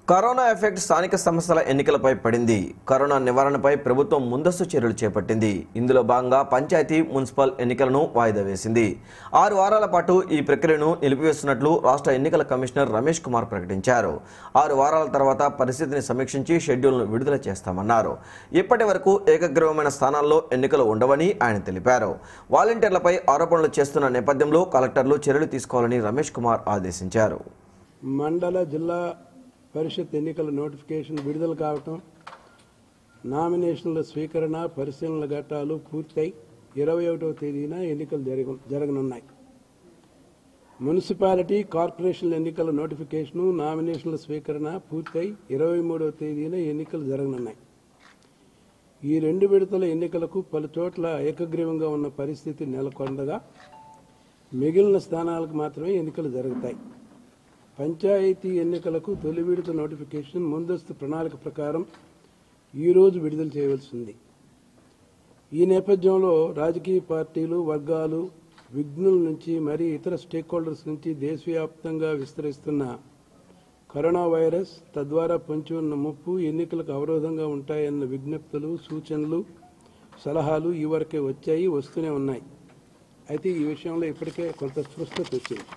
corona effect స్థానిక సంస్థల ఎన్నికలపై పడింది కరోనా నివారణపై ప్రభుత్వం ముందస్తు చర్యలు చేపట్టింది ఇందులో భాగంగా పంచాయతీ మున్సిపల్ ఎన్నికలను వాయిదా వేసింది ఆరు వారాల పాటు ఈ ప్రక్రియను నిలిపివేస్తున్నట్లు రాష్ట్ర ఎన్నికల కమిషనర్ రమేష్ కుమార్ ప్రకటించారు ఆరు వారాల తర్వాత పరిస్థితిని సమీక్షించి షెడ్యూల్ను విడుదల చేస్తామన్నారు ఇప్పటి వరకు ఏకగ్రీవమైన స్థానాల్లో ఎన్నికలు ఉండవని ఆయన తెలిపారు వాలంటీర్లపై ఆరోపణలు చేస్తున్న నేపథ్యంలో కలెక్టర్లు చర్యలు తీసుకోవాలని రమేష్ కుమార్ ఆదేశించారు మండల జిల్లా పరిషత్ ఎన్నికల నోటిఫికేషన్ విడుదల కావటం నామినేషన్ల స్వీకరణ పరిశీలన ఘట్టాలు పూర్తయి ఇరవై ఒకటవ తేదీన ఎన్నికలు జరగ జరగనున్నాయి మున్సిపాలిటీ కార్పొరేషన్ల ఎన్నికల నోటిఫికేషను నామినేషన్ల స్వీకరణ పూర్తయి ఇరవై మూడవ తేదీన ఎన్నికలు జరగనున్నాయి ఈ రెండు విడతల ఎన్నికలకు పలు చోట్ల ఏకగ్రీవంగా ఉన్న పరిస్థితి నెలకొండగా మిగిలిన స్థానాలకు మాత్రమే ఎన్నికలు జరుగుతాయి పంచాయతీ ఎన్నికలకు తొలి విడత నోటిఫికేషన్ ముందస్తు ప్రణాళిక ప్రకారం ఈ రోజు విడుదల చేయవలసి ఉంది ఈ నేపథ్యంలో రాజకీయ పార్టీలు వర్గాలు విఘ్నుల నుంచి మరి ఇతర స్టేక్ హోల్డర్స్ నుంచి దేశవ్యాప్తంగా విస్తరిస్తున్న కరోనా వైరస్ తద్వారా పొంచి ఉన్న ముప్పు ఎన్నికలకు అవరోధంగా ఉంటాయన్న విజ్ఞప్తులు సూచనలు సలహాలు ఈ వరకే వచ్చాయి వస్తూనే ఉన్నాయి అయితే ఈ విషయంలో ఇప్పటికే కొంత స్పష్టత వచ్చింది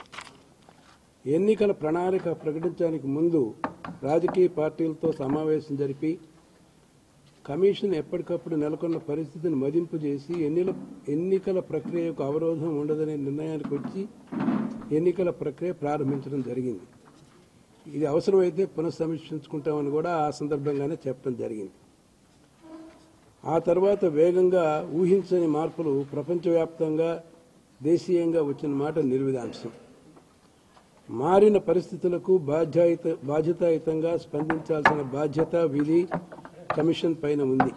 ఎన్నికల ప్రణాళిక ప్రకటించడానికి ముందు రాజకీయ పార్టీలతో సమావేశం జరిపి కమిషన్ ఎప్పటికప్పుడు నెలకొన్న పరిస్థితిని మదింపు చేసి ఎన్నిల ఎన్నికల ప్రక్రియకు అవరోధం ఉండదనే నిర్ణయానికి వచ్చి ఎన్నికల ప్రక్రియ ప్రారంభించడం జరిగింది ఇది అవసరమైతే పునఃసమీక్షించుకుంటామని కూడా ఆ సందర్భంగానే చెప్పడం జరిగింది ఆ తర్వాత వేగంగా ఊహించని మార్పులు ప్రపంచవ్యాప్తంగా దేశీయంగా వచ్చిన మాట నిర్విధాంశం మారిన పరిస్థితులకు బాధ్యత బాధ్యతాయుతంగా స్పందించాల్సిన బాధ్యత విధి కమిషన్ పైన ఉంది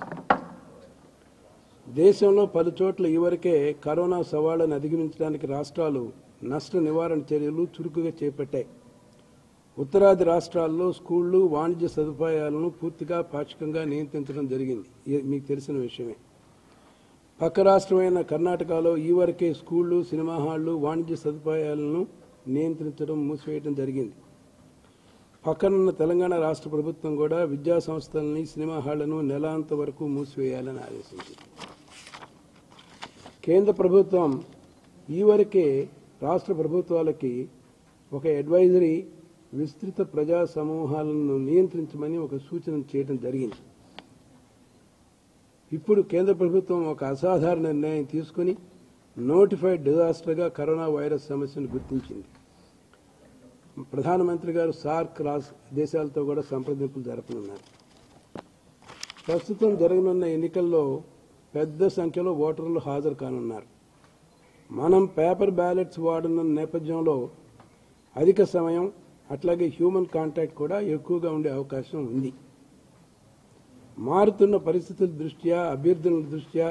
దేశంలో పలు చోట్ల ఇవరకే కరోనా సవాళ్లను అధిగమించడానికి రాష్ట్రాలు నష్ట నివారణ చర్యలు చురుకుగా చేపట్టాయి ఉత్తరాది రాష్ట్రాల్లో స్కూళ్లు వాణిజ్య సదుపాయాలను పూర్తిగా పాక్షికంగా నియంత్రించడం జరిగింది ఇది మీకు తెలిసిన విషయమే పక్క రాష్ట్రమైన కర్ణాటకలో ఈ వరకే స్కూళ్లు సినిమా హాళ్లు వాణిజ్య సదుపాయాలను నియంత్రించడం మూసివేయడం జరిగింది పక్కనున్న తెలంగాణ రాష్ట్ర ప్రభుత్వం కూడా విద్యా సంస్థలని సినిమా హాళ్లను నెలాంత వరకు మూసివేయాలని ఆదేశించింది కేంద్ర ప్రభుత్వం ఈ వరకే రాష్ట్ర ప్రభుత్వాలకి ఒక అడ్వైజరీ విస్తృత ప్రజా సమూహాలను నియంత్రించమని ఒక సూచన చేయడం జరిగింది ఇప్పుడు కేంద్ర ప్రభుత్వం ఒక అసాధారణ నిర్ణయం తీసుకుని నోటిఫైడ్ డిజాస్టర్గా కరోనా వైరస్ సమస్యను గుర్తించింది ప్రధానమంత్రి గారు సార్క్ రాస్ దేశాలతో కూడా సంప్రదింపులు జరపనున్నారు ప్రస్తుతం జరగనున్న ఎన్నికల్లో పెద్ద సంఖ్యలో ఓటర్లు హాజరు కానున్నారు మనం పేపర్ బ్యాలెట్స్ వాడున్న నేపథ్యంలో అధిక సమయం అట్లాగే హ్యూమన్ కాంటాక్ట్ కూడా ఎక్కువగా ఉండే అవకాశం ఉంది మారుతున్న పరిస్థితుల దృష్ట్యా అభ్యర్థుల దృష్ట్యా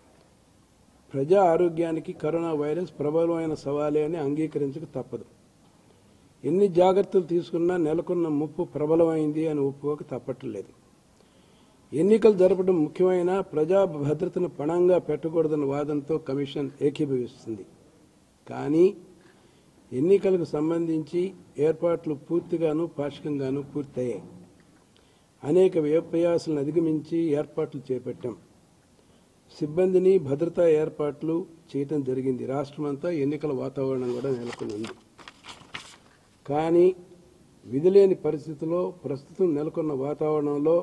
ప్రజా ఆరోగ్యానికి కరోనా వైరస్ ప్రబలమైన సవాలే అని అంగీకరించక తప్పదు ఎన్ని జాగ్రత్తలు తీసుకున్నా నెలకొన్న ముప్పు ప్రబలమైంది అని ఒప్పుకోక తప్పట్లేదు ఎన్నికలు జరపడం ముఖ్యమైన ప్రజా భద్రతను పణంగా పెట్టకూడదన్న వాదంతో కమిషన్ ఏకీభవిస్తుంది కానీ ఎన్నికలకు సంబంధించి ఏర్పాట్లు పూర్తిగాను పాక్షికంగాను పూర్తయ్యాయి అనేక వ్యయప్రయాసాలను అధిగమించి ఏర్పాట్లు చేపట్టాం సిబ్బందిని భద్రతా ఏర్పాట్లు చేయటం జరిగింది రాష్ట్రమంతా ఎన్నికల వాతావరణం కూడా నెలకొని ఉంది కానీ విధిలేని పరిస్థితిలో ప్రస్తుతం నెలకొన్న వాతావరణంలో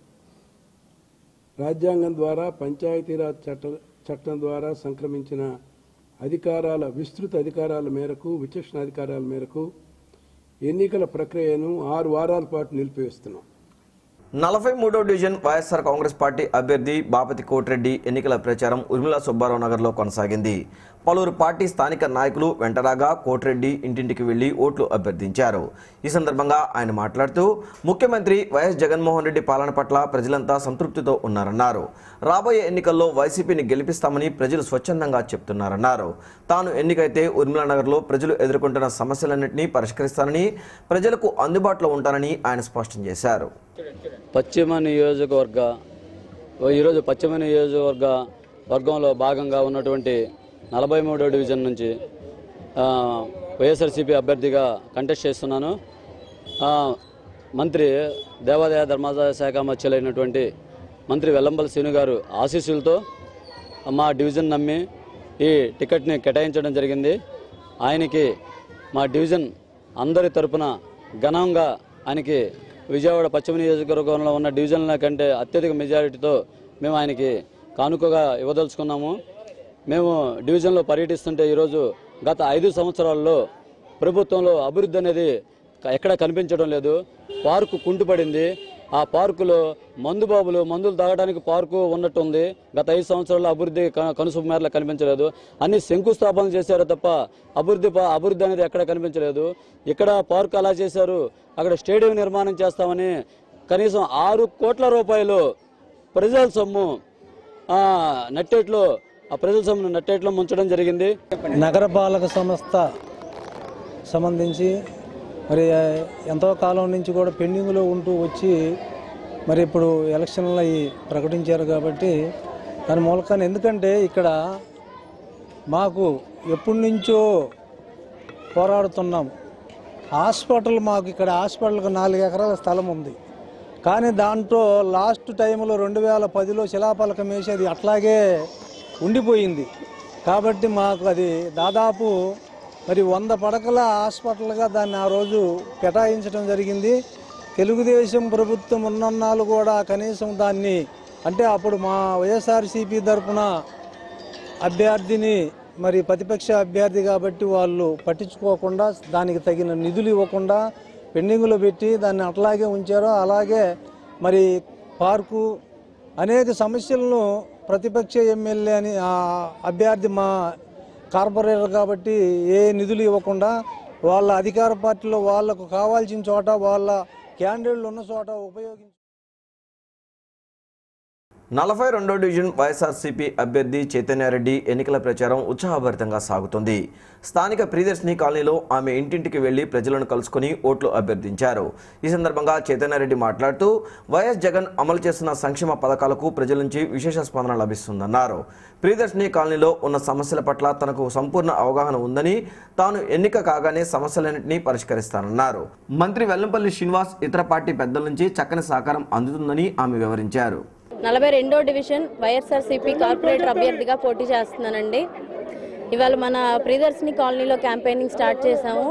రాజ్యాంగం ద్వారా పంచాయతీరాజ్ చట్ట చట్టం ద్వారా సంక్రమించిన అధికారాల విస్తృత అధికారాల మేరకు విచక్షణ అధికారాల మేరకు ఎన్నికల ప్రక్రియను ఆరు వారాల పాటు నిలిపివేస్తున్నాం నలభై మూడో డివిజన్ వైఎస్ఆర్ కాంగ్రెస్ పార్టీ అభ్యర్థి బాపతి కోటిరెడ్డి ఎన్నికల ప్రచారం ఉర్మిళ సుబ్బారావు నగర్లో కొనసాగింది పలువురు పార్టీ స్థానిక నాయకులు వెంటరాగా కోటిరెడ్డి ఇంటింటికి వెళ్లి ఓట్లు అభ్యర్థించారు ఈ సందర్భంగా ఆయన మాట్లాడుతూ ముఖ్యమంత్రి వైఎస్ జగన్మోహన్ రెడ్డి పాలన పట్ల ప్రజలంతా సంతృప్తితో ఉన్నారన్నారు రాబోయే ఎన్నికల్లో వైసీపీని గెలిపిస్తామని ప్రజలు స్వచ్ఛందంగా చెప్తున్నారన్నారు తాను ఎన్నికైతే ఉర్మిళ నగర్లో ప్రజలు ఎదుర్కొంటున్న సమస్యలన్నింటినీ పరిష్కరిస్తానని ప్రజలకు అందుబాటులో ఉంటానని ఆయన స్పష్టం చేశారు పశ్చిమ నియోజకవర్గ ఈరోజు పశ్చిమ నియోజకవర్గ వర్గంలో భాగంగా ఉన్నటువంటి నలభై మూడో డివిజన్ నుంచి ఆ, వైఎస్ఆర్సీపీ అభ్యర్థిగా కంటెస్ట్ చేస్తున్నాను ఆ, మంత్రి దేవాదాయ ధర్మాదాయ శాఖ మధ్యలైనటువంటి మంత్రి వెల్లంపల్లి శ్రీను గారు ఆశీస్సులతో మా డివిజన్ నమ్మి ఈ టికెట్ని కేటాయించడం జరిగింది ఆయనకి మా డివిజన్ అందరి తరపున ఘనంగా ఆయనకి విజయవాడ పశ్చిమ నియోజకవర్గంలో ఉన్న డివిజన్ల కంటే అత్యధిక మెజారిటీతో మేము ఆయనకి కానుకగా ఇవ్వదలుచుకున్నాము మేము డివిజన్లో పర్యటిస్తుంటే ఈరోజు గత ఐదు సంవత్సరాల్లో ప్రభుత్వంలో అభివృద్ధి అనేది ఎక్కడ కనిపించడం లేదు పార్కు కుంటుపడింది ఆ పార్కులో మందు బాబులు మందులు తాగడానికి పార్కు ఉన్నట్టుంది గత ఐదు సంవత్సరాల్లో అభివృద్ధి క- కనుసూపు మేరలో కనిపించలేదు అన్ని శంకుస్థాపనలు చేశారు తప్ప అభివృద్ధి ప- అభివృద్ధి అనేది ఎక్కడ కనిపించలేదు ఇక్కడ పార్కు అలా చేశారు అక్కడ స్టేడియం నిర్మాణం చేస్తామని కనీసం ఆరు కోట్ల రూపాయలు ప్రజల సొమ్ము ఆ, నట్టేట్లో ఆ ప్రజల సొమ్మును నట్టేట్లో ముంచడం జరిగింది నగరపాలక సంస్థ సంబంధించి మరి ఎంతో కాలం నుంచి కూడా పెండింగ్లో ఉంటూ వచ్చి మరి ఇప్పుడు ఎలక్షన్లు అవి ప్రకటించారు కాబట్టి దాని మూలకాన్ని ఎందుకంటే ఇక్కడ మాకు ఎప్పటి నుంచో పోరాడుతున్నాం హాస్పిటల్ మాకు ఇక్కడ హాస్పిటల్కి నాలుగు ఎకరాల స్థలం ఉంది కానీ దాంట్లో లాస్ట్ టైంలో రెండు వేల పదిలో శిలాపలకం వేసి అది అట్లాగే ఉండిపోయింది కాబట్టి మాకు అది దాదాపు మరి వంద పడకల హాస్పిటల్గా దాన్ని ఆ రోజు కేటాయించడం జరిగింది తెలుగుదేశం ప్రభుత్వం ఉన్నన్నాళ్ళు కూడా కనీసం దాన్ని అంటే అప్పుడు మా వైఎస్ఆర్సీపీ తరఫున అభ్యర్థిని మరి ప్రతిపక్ష అభ్యర్థి కాబట్టి వాళ్ళు పట్టించుకోకుండా దానికి తగిన నిధులు ఇవ్వకుండా పెండింగ్లో పెట్టి దాన్ని అట్లాగే ఉంచారో అలాగే మరి పార్కు అనేక సమస్యలను ప్రతిపక్ష ఎమ్మెల్యే అని ఆ అభ్యర్థి మా కార్పొరేటర్ కాబట్టి ఏ నిధులు ఇవ్వకుండా వాళ్ళ అధికార పార్టీలో వాళ్ళకు కావాల్సిన చోట వాళ్ళ క్యాండిడేట్లు ఉన్న చోట ఉపయోగించి నలభై రెండో డివిజన్ వైఎస్ఆర్సీపీ అభ్యర్థి చైతన్యారెడ్డి ఎన్నికల ప్రచారం ఉత్సాహభరితంగా సాగుతుంది స్థానిక ప్రియదర్శిని కాలనీలో ఆమె ఇంటింటికి వెళ్లి ప్రజలను కలుసుకుని ఓట్లు అభ్యర్థించారు ఈ సందర్భంగా చైతన్యారెడ్డి మాట్లాడుతూ వైఎస్ జగన్ అమలు చేస్తున్న సంక్షేమ పథకాలకు ప్రజల నుంచి విశేష స్పందన లభిస్తుందన్నారు ప్రియదర్శిని కాలనీలో ఉన్న సమస్యల పట్ల తనకు సంపూర్ణ అవగాహన ఉందని తాను ఎన్నిక కాగానే సమస్యలన్నింటినీ పరిష్కరిస్తానన్నారు మంత్రి వెల్లంపల్లి శ్రీనివాస్ ఇతర పార్టీ పెద్దల నుంచి చక్కని సహకారం అందుతుందని ఆమె వివరించారు నలభై రెండో డివిజన్ వైఎస్ఆర్సీపీ కార్పొరేటర్ అభ్యర్థిగా పోటీ చేస్తున్నానండి ఇవాళ మన ప్రియదర్శిని కాలనీలో క్యాంపెయినింగ్ స్టార్ట్ చేశాము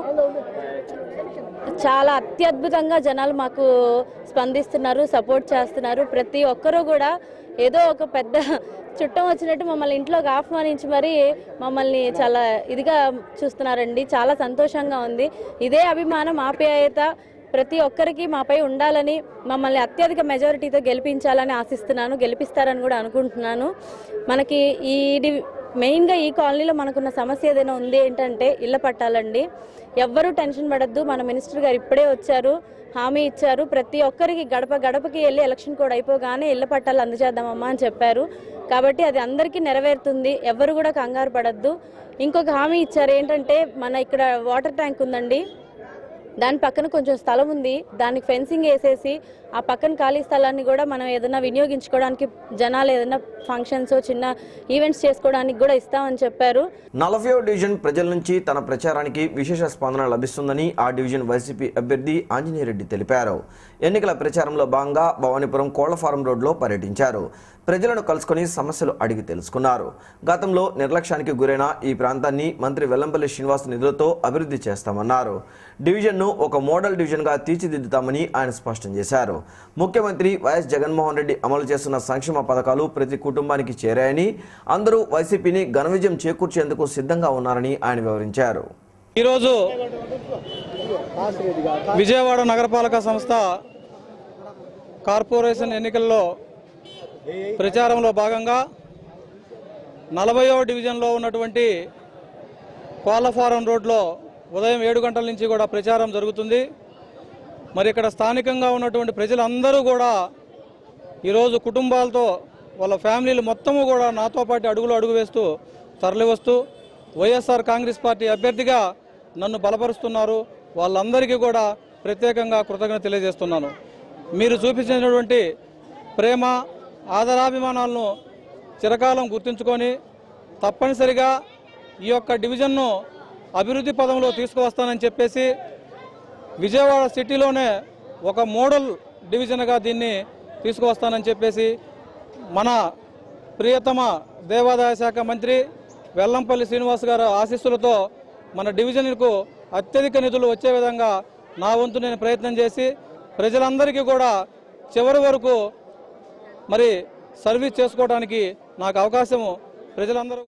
చాలా అత్యద్భుతంగా జనాలు మాకు స్పందిస్తున్నారు సపోర్ట్ చేస్తున్నారు ప్రతి ఒక్కరూ కూడా ఏదో ఒక పెద్ద చుట్టం వచ్చినట్టు మమ్మల్ని ఇంట్లోకి ఆహ్వానించి మరి మమ్మల్ని చాలా ఇదిగా చూస్తున్నారండి చాలా సంతోషంగా ఉంది ఇదే అభిమానం ఆప్యాయత ప్రతి ఒక్కరికి మాపై ఉండాలని మమ్మల్ని అత్యధిక మెజారిటీతో గెలిపించాలని ఆశిస్తున్నాను గెలిపిస్తారని కూడా అనుకుంటున్నాను మనకి ఈ డి- మెయిన్గా ఈ కాలనీలో మనకున్న సమస్య ఏదైనా ఉంది ఏంటంటే ఇళ్ళ పట్టాలండి ఎవ్వరూ టెన్షన్ పడద్దు మన మినిస్టర్ గారు ఇప్పుడే వచ్చారు హామీ ఇచ్చారు ప్రతి ఒక్కరికి గడప గడపకి వెళ్ళి ఎలక్షన్ కోడ్ అయిపోగానే ఇళ్ళ పట్టాలు అందజేద్దామమ్మా అని చెప్పారు కాబట్టి అది అందరికీ నెరవేరుతుంది ఎవరు కూడా కంగారు పడద్దు ఇంకొక హామీ ఇచ్చారు ఏంటంటే మన ఇక్కడ వాటర్ ట్యాంక్ ఉందండి దాని పక్కన కొంచెం స్థలం ఉంది దానికి ఫెన్సింగ్ వేసేసి ఆ పక్కన ఖాళీ స్థలాన్ని కూడా మనం ఏదైనా వినియోగించుకోవడానికి జనాలు ఏదైనా ఫంక్షన్స్ చిన్న ఈవెంట్స్ చేసుకోవడానికి కూడా ఇస్తామని చెప్పారు నలభై డివిజన్ ప్రజల నుంచి తన ప్రచారానికి విశేష స్పందన లభిస్తుందని ఆ డివిజన్ వైసీపీ అభ్యర్థి ఆంజనేయరెడ్డి తెలిపారు ఎన్నికల ప్రచారంలో భాగంగా భవానీపురం కోళ్ల ఫారం రోడ్లో పర్యటించారు ప్రజలను కలుసుకొని సమస్యలు అడిగి తెలుసుకున్నారు గతంలో నిర్లక్ష్యానికి గురైన ఈ ప్రాంతాన్ని మంత్రి వెల్లంపల్లి శ్రీనివాస్ నిధులతో అభివృద్ధి చేస్తామన్నారు డివిజన్ను ఒక మోడల్ డివిజన్గా తీర్చిదిద్దుతామని ఆయన స్పష్టం చేశారు ముఖ్యమంత్రి వైఎస్ జగన్మోహన్ రెడ్డి అమలు చేస్తున్న సంక్షేమ పథకాలు ప్రతి కుటుంబానికి చేరాయని అందరూ వైసీపీని ఘన విజయం చేకూర్చేందుకు సిద్ధంగా ఉన్నారని ఆయన వివరించారు ఈరోజు విజయవాడ నగరపాలక సంస్థ కార్పొరేషన్ ఎన్నికల్లో ప్రచారంలో భాగంగా నలభైవ డివిజన్లో ఉన్నటువంటి కోళ్ళఫారం రోడ్లో ఉదయం ఏడు గంటల నుంచి కూడా ప్రచారం జరుగుతుంది మరి ఇక్కడ స్థానికంగా ఉన్నటువంటి ప్రజలందరూ కూడా ఈరోజు కుటుంబాలతో వాళ్ళ ఫ్యామిలీలు మొత్తము కూడా నాతో పాటు అడుగులు అడుగు వేస్తూ తరలివస్తూ వైఎస్ఆర్ కాంగ్రెస్ పార్టీ అభ్యర్థిగా నన్ను బలపరుస్తున్నారు వాళ్ళందరికీ కూడా ప్రత్యేకంగా కృతజ్ఞత తెలియజేస్తున్నాను మీరు చూపించినటువంటి ప్రేమ ఆదరాభిమానాలను చిరకాలం గుర్తుంచుకొని తప్పనిసరిగా ఈ యొక్క డివిజన్ను అభివృద్ధి పదంలో తీసుకువస్తానని చెప్పేసి విజయవాడ సిటీలోనే ఒక మోడల్ డివిజన్గా దీన్ని తీసుకువస్తానని చెప్పేసి మన ప్రియతమ దేవాదాయ శాఖ మంత్రి వెల్లంపల్లి శ్రీనివాస్ గారు ఆశీస్సులతో మన డివిజన్కు అత్యధిక నిధులు వచ్చే విధంగా నా వంతు నేను ప్రయత్నం చేసి ప్రజలందరికీ కూడా చివరి వరకు మరి సర్వీస్ చేసుకోవడానికి నాకు అవకాశము ప్రజలందరూ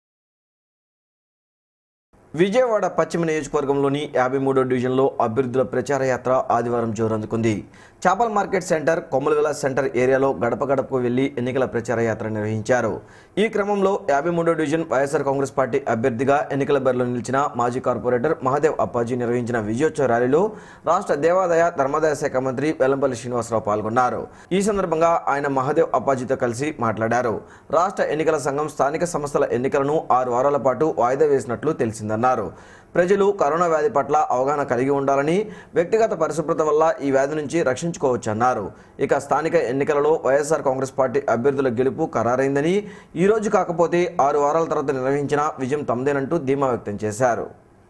విజయవాడ పశ్చిమ నియోజకవర్గంలోని యాభై మూడో డివిజన్లో అభ్యర్థుల ప్రచార యాత్ర ఆదివారం జోరందుకుంది చేపల మార్కెట్ సెంటర్ కొమ్మలవిల సెంటర్ ఏరియాలో గడప గడపకు వెళ్లి ఎన్నికల ప్రచార యాత్ర నిర్వహించారు ఈ క్రమంలో యాభై మూడో డివిజన్ వైఎస్ఆర్ కాంగ్రెస్ పార్టీ అభ్యర్థిగా ఎన్నికల బరిలో నిలిచిన మాజీ కార్పొరేటర్ మహాదేవ్ అప్పాజీ నిర్వహించిన విజయోత్సవ ర్యాలీలో రాష్ట్ర దేవాదాయ ధర్మాదాయ శాఖ మంత్రి వెల్లంపల్లి శ్రీనివాసరావు పాల్గొన్నారు ఈ సందర్భంగా ఆయన మహాదేవ్ అప్పాజీతో కలిసి మాట్లాడారు రాష్ట్ర ఎన్నికల సంఘం స్థానిక సంస్థల ఎన్నికలను ఆరు వారాల పాటు వాయిదా వేసినట్లు తెలిసిందన్నారు ప్రజలు కరోనా వ్యాధి పట్ల అవగాహన కలిగి ఉండాలని వ్యక్తిగత పరిశుభ్రత వల్ల ఈ వ్యాధి నుంచి రక్షించుకోవచ్చన్నారు ఇక స్థానిక ఎన్నికలలో వైఎస్ఆర్ కాంగ్రెస్ పార్టీ అభ్యర్థుల గెలుపు ఖరారైందని ఈ రోజు కాకపోతే ఆరు వారాల తర్వాత నిర్వహించిన విజయం తమదేనంటూ ధీమా వ్యక్తం చేశారు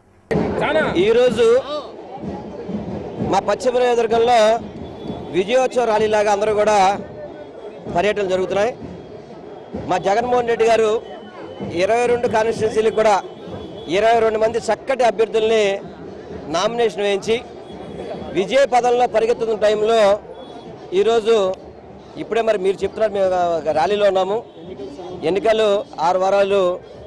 ఈరోజు మా పశ్చిమ నియోజకవర్గంలో విజయోత్సవ ర్యాలీలాగా అందరూ కూడా పర్యటనలు జరుగుతున్నాయి మా జగన్మోహన్ రెడ్డి గారు ఇరవై రెండు కాన్స్టిట్యున్సీలకు కూడా ఇరవై రెండు మంది చక్కటి అభ్యర్థుల్ని నామినేషన్ వేయించి విజయ పదంలో పరిగెత్తుతున్న టైంలో ఈరోజు ఇప్పుడే మరి మీరు చెప్తున్నారు మేము ఒక ర్యాలీలో ఉన్నాము ఎన్నికలు ఆరు వారాలు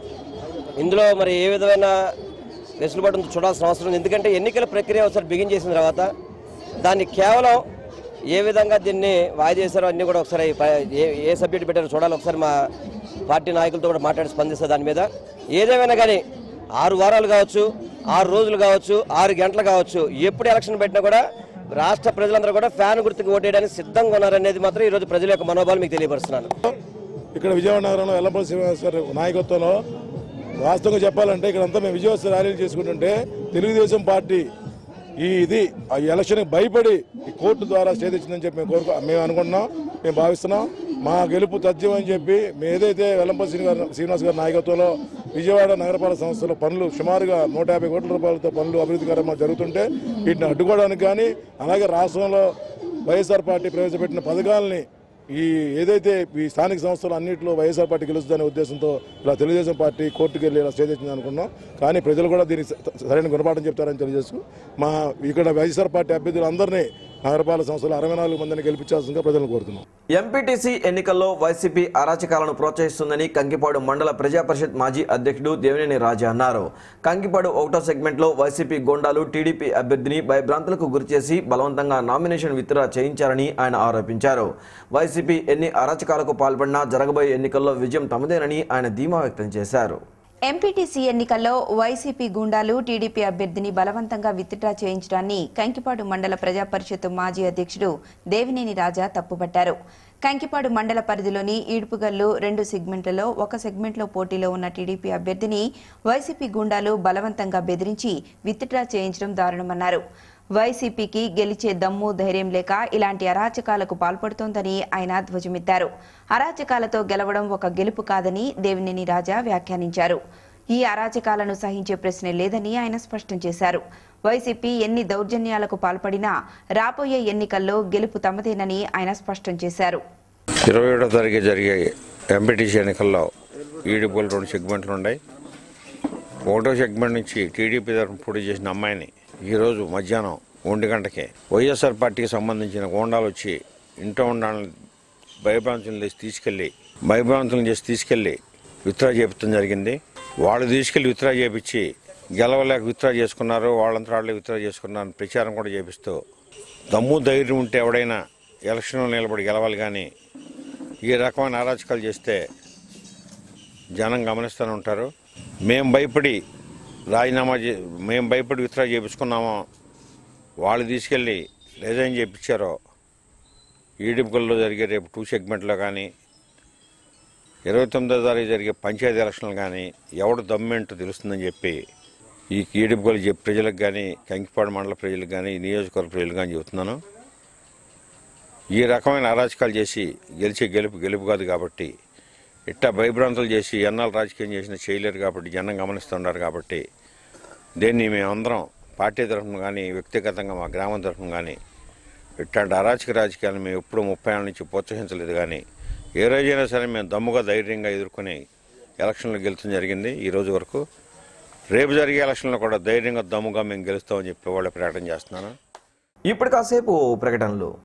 ఇందులో మరి ఏ విధమైన వెసులుబాటు ఉందో చూడాల్సిన అవసరం ఉంది ఎందుకంటే ఎన్నికల ప్రక్రియ ఒకసారి బిగిన్ చేసిన తర్వాత దాన్ని కేవలం ఏ విధంగా దీన్ని వాయిదా చేశారో అన్నీ కూడా ఒకసారి ప- ఏ ఏ సబ్జెక్ట్ పెట్టారో చూడాలి ఒకసారి మా పార్టీ నాయకులతో కూడా మాట్లాడి స్పందిస్తారు దాని మీద ఏదేమైనా కానీ ఆరు వారాలు కావచ్చు ఆరు రోజులు కావచ్చు ఆరు గంటలు కావచ్చు ఎప్పుడు ఎలక్షన్ పెట్టినా కూడా రాష్ట్ర ప్రజలందరూ కూడా ఫ్యాన్ గుర్తుకు ఓటేయడానికి సిద్ధంగా ఉన్నారనేది మాత్రం ఈరోజు ప్రజల యొక్క మనోభావాలు మీకు తెలియపరుస్తున్నాను ఇక్కడ విజయవాడ నగరంలో ఎల్లంపల్లి శ్రీనివాస్ గారి నాయకత్వంలో వాస్తవంగా చెప్పాలంటే ఇక్కడంతా మేము విజయోత్సవ ర్యాలీలు చేసుకుంటుంటే తెలుగుదేశం పార్టీ ఈ ఇది ఆ ఎలక్షన్ భయపడి ఈ కోర్టు ద్వారా స్టే తెచ్చిందని చెప్పి మేము కోరుకో మేము అనుకుంటున్నాం మేము భావిస్తున్నాం మా గెలుపు తథ్యం అని చెప్పి మేము ఏదైతే వెల్లంపల్లి శ్రీనివాస్ శ్రీనివాస్ గారి నాయకత్వంలో విజయవాడ నగరపాలక సంస్థలో పనులు సుమారుగా నూట యాభై కోట్ల రూపాయలతో పనులు అభివృద్ధి కార్యక్రమాలు జరుగుతుంటే వీటిని అడ్డుకోవడానికి కానీ అలాగే రాష్ట్రంలో వైఎస్ఆర్ పార్టీ ప్రవేశపెట్టిన పథకాలని ఈ ఏదైతే ఈ స్థానిక సంస్థలు అన్నింటిలో వైఎస్ఆర్ పార్టీ గెలుస్తుందనే ఉద్దేశంతో ఇలా తెలుగుదేశం పార్టీ కోర్టుకు వెళ్ళి ఇలా స్టే తెచ్చింది అనుకున్నాం కానీ ప్రజలు కూడా దీనికి స- సరైన గుణపాఠం చెప్తారని తెలియజేస్తూ మా ఇక్కడ వైఎస్ఆర్ పార్టీ అభ్యర్థులందరినీ నగరపాలక సంస్థలు అరవై నాలుగు మందిని గెలిపించాల్సిందిగా ప్రజలను కోరుతున్నాం ఎంపీటీసీ ఎన్నికల్లో వైసీపీ అరాచకాలను ప్రోత్సహిస్తుందని కంకిపాడు మండల ప్రజా పరిషత్ మాజీ అధ్యక్షుడు దేవినేని రాజా అన్నారు కంకిపాడు ఒకటో సెగ్మెంట్లో వైసీపీ గోండాలు టీడీపీ అభ్యర్థిని భయభ్రాంతులకు గురిచేసి బలవంతంగా నామినేషన్ విత్డ్రా చేయించారని ఆయన ఆరోపించారు వైసీపీ ఎన్ని అరాచకాలకు పాల్పడినా జరగబోయే ఎన్నికల్లో విజయం తమదేనని ఆయన ధీమా వ్యక్తం చేశారు ఎంపీటీసీ ఎన్నికల్లో వైసీపీ గూండాలు టీడీపీ అభ్యర్థిని బలవంతంగా విత్డ్రా చేయించడాన్ని కంకిపాడు మండల ప్రజా పరిషత్ మాజీ అధ్యక్షుడు దేవినేని రాజా తప్పుపట్టారు కంకిపాడు మండల పరిధిలోని ఈడుపుగల్లు రెండు సెగ్మెంట్లలో ఒక సెగ్మెంట్లో పోటీలో ఉన్న టీడీపీ అభ్యర్థిని వైసీపీ గూండాలు బలవంతంగా బెదిరించి విత్డ్రా చేయించడం దారుణమన్నారు వైసీపీకి గెలిచే దమ్ము ధైర్యం లేక ఇలాంటి అరాచకాలకు పాల్పడుతోందని ఆయన ధ్వజమెత్తారు అరాచకాలతో గెలవడం ఒక గెలుపు కాదని దేవినేని రాజా వ్యాఖ్యానించారు ఈ అరాచకాలను సహించే ప్రశ్నే లేదని ఆయన స్పష్టం చేశారు వైసీపీ ఎన్ని దౌర్జన్యాలకు పాల్పడినా రాబోయే ఎన్నికల్లో గెలుపు తమదేనని ఆయన స్పష్టం చేశారు ఇరవై ఏడో తారీఖు జరిగే ఎంపీటీసీ ఎన్నికల్లో ఈడిపోలు రెండు సెగ్మెంట్లు ఉన్నాయి ఒకటో సెగ్మెంట్ నుంచి టీడీపీ తరఫున పోటీ చేసిన అమ్మాయిని ఈరోజు మధ్యాహ్నం ఒంటి గంటకే వైఎస్ఆర్ పార్టీకి సంబంధించిన గోండాలు వచ్చి ఇంట్లో ఉండాలని భయభ్రాంతులను చేసి తీసుకెళ్లి భయభ్రాంతులను చేసి తీసుకెళ్లి విత్డ్రా చేపించడం జరిగింది వాళ్ళు తీసుకెళ్లి విత్డ్రా చేపించి గెలవలేక విత్డ్రా చేసుకున్నారు వాళ్ళంతా వాళ్ళే విత్డ్రా చేసుకున్నారు అని ప్రచారం కూడా చేపిస్తూ దమ్ము ధైర్యం ఉంటే ఎవడైనా ఎలక్షన్లో నిలబడి గెలవాలి కానీ ఈ రకమైన అరాచకాలు చేస్తే జనం గమనిస్తూనే ఉంటారు మేము భయపడి రాజీనామా చే మేము భయపడి విత్డ్రా చేపించుకున్నామో వాళ్ళు తీసుకెళ్ళి రిజైన్ చేయించారో ఈడిపుకల్లో జరిగే రేపు టూ సెగ్మెంట్లో కానీ ఇరవై తొమ్మిదో తారీఖు జరిగే పంచాయతీ ఎలక్షన్లు కానీ ఎవడు దమ్మేంటో తెలుస్తుందని చెప్పి ఈ ఈడిపుకలు చెప్పి ప్రజలకు కానీ కంకిపాడు మండల ప్రజలకు కానీ ఈ నియోజకవర్గ ప్రజలకు కానీ చెబుతున్నాను ఈ రకమైన అరాచకాలు చేసి గెలిచే గెలుపు గెలుపు కాదు కాబట్టి ఇట్టా భయభ్రాంతులు చేసి ఎన్నాళ్ళు రాజకీయం చేసినా చేయలేరు కాబట్టి జనం గమనిస్తున్నారు కాబట్టి దీన్ని మేమందరం పార్టీ తరఫున కానీ వ్యక్తిగతంగా మా గ్రామం తరఫున కానీ ఇట్లాంటి అరాచక రాజకీయాలు మేము ఎప్పుడు ముప్పై ఏళ్ళ నుంచి ప్రోత్సహించలేదు కానీ ఏ రోజైనా సరే మేము దమ్ముగా ధైర్యంగా ఎదుర్కొని ఎలక్షన్లో గెలుచడం జరిగింది ఈ రోజు వరకు రేపు జరిగే ఎలక్షన్లో కూడా ధైర్యంగా దమ్ముగా మేము గెలుస్తామని చెప్పి వాళ్ళ ప్రకటన చేస్తున్నాను ఇప్పుడు కాసేపు ప్రకటనలు